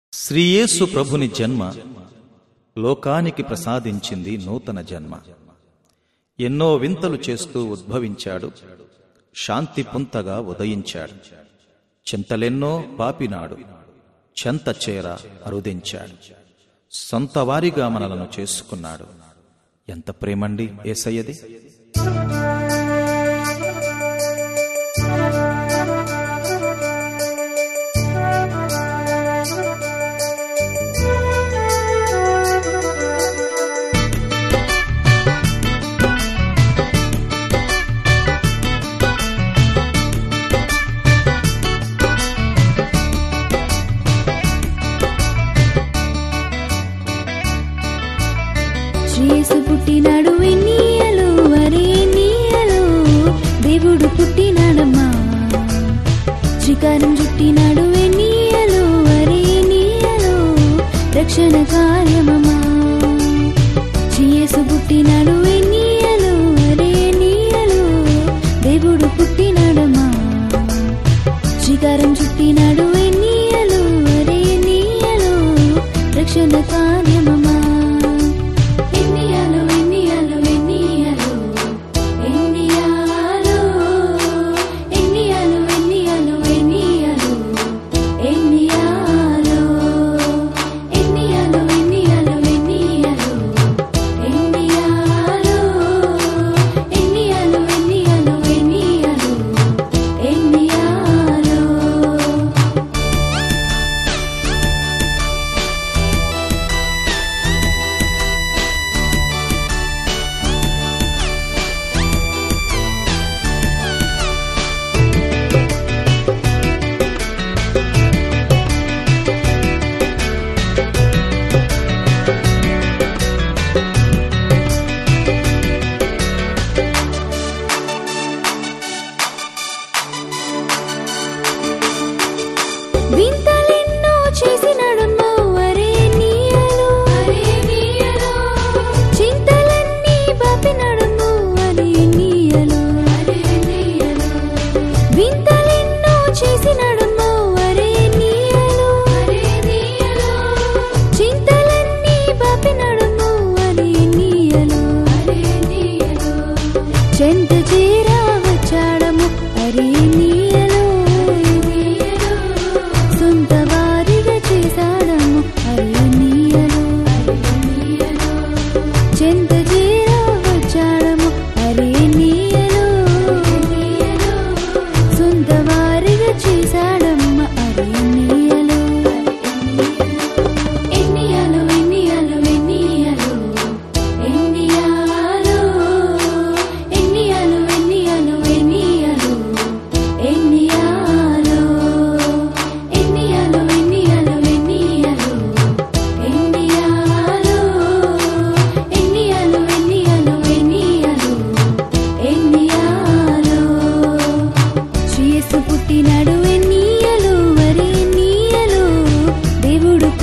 శ్రీయేసు ప్రభుని జన్మ లోకానికి ప్రసాదించింది నూతన జన్మ ఎన్నో వింతలు చేస్తూ ఉద్భవించాడు శాంతి పుంతగా ఉదయించాడు చింతలెన్నో పాపినాడు చెంత చేర అరుదించాడు సొంత వారిగా మనలను చేసుకున్నాడు ఎంత ప్రేమండి ఏసయ్యది శ్రేయసు పుట్టినాడు ఎన్నియలు వరే ఎన్నియలు దేవుడు పుట్టినాడమ్మా శ్రీకారం చుట్టినాడు ఎన్నియలు వరే ఎన్నియలు రక్షణ కార్యమమ్మా శ్రేయసు పుట్టినాడు ఎన్నియలు వరే ఎన్నియలు దేవుడు పుట్టినాడమ్మా శ్రీకారం చుట్టినాడు ఎన్నియలు వరే ఎన్నియలు రక్షణ కార్యమమ్మా ఎన్నియాలు ఎన్నియాలు ఎన్నియాలు ఎన్నియాలు ఎన్నియాలు ఎన్నియాలు ఎన్నియాలు ఎన్నియాలు ఎన్నియాలు ఎన్నియాలు ఎన్నియాలు ఎన్నియాలు ఎన్నియాలు ఎన్నియాలు ఎన్నియాలు ఎన్నియాలు వింతలెన్నో చేసినడమ్మో అరే నీయలో అరే నీయలో చింతలన్నీ బాపినడమ్మో అరే నీయలో అరే నీయలో వింతలెన్నో చేసినడమ్మో అరే నీయలో అరే నీయలో చింతలన్నీ బాపినడమ్మో అరే నీయలో అరే నీయలో చెంత చేరా వచ్చాడము అరే నీయలో నీయలో సొంత వారిగా చేశాడము అరే నీయలో నీయలో చెంత చేరా వచ్చాడము అరే నీయలో నీయలో సొంత వారిగా చేశాడమ్మ అరే నీయలో ఎన్నియాలు ఎన్నియాలు ఎన్నియాలు ఎన్నియాలు ఎన్నియాలు ఎన్నియాలు ఎన్నియాలు ఎన్నియాలు ఎన్నియాలు ఎన్నియాలు ఎన్నియాలు ఎన్నియాలు ఎన్నియాలు ఎన్నియాలు ఎన్నియాలు ఎన్నియాలు శ్రీయస్సు పుట్టినాడు ఎన్నియలు వరే ఎన్నియలు దేవుడు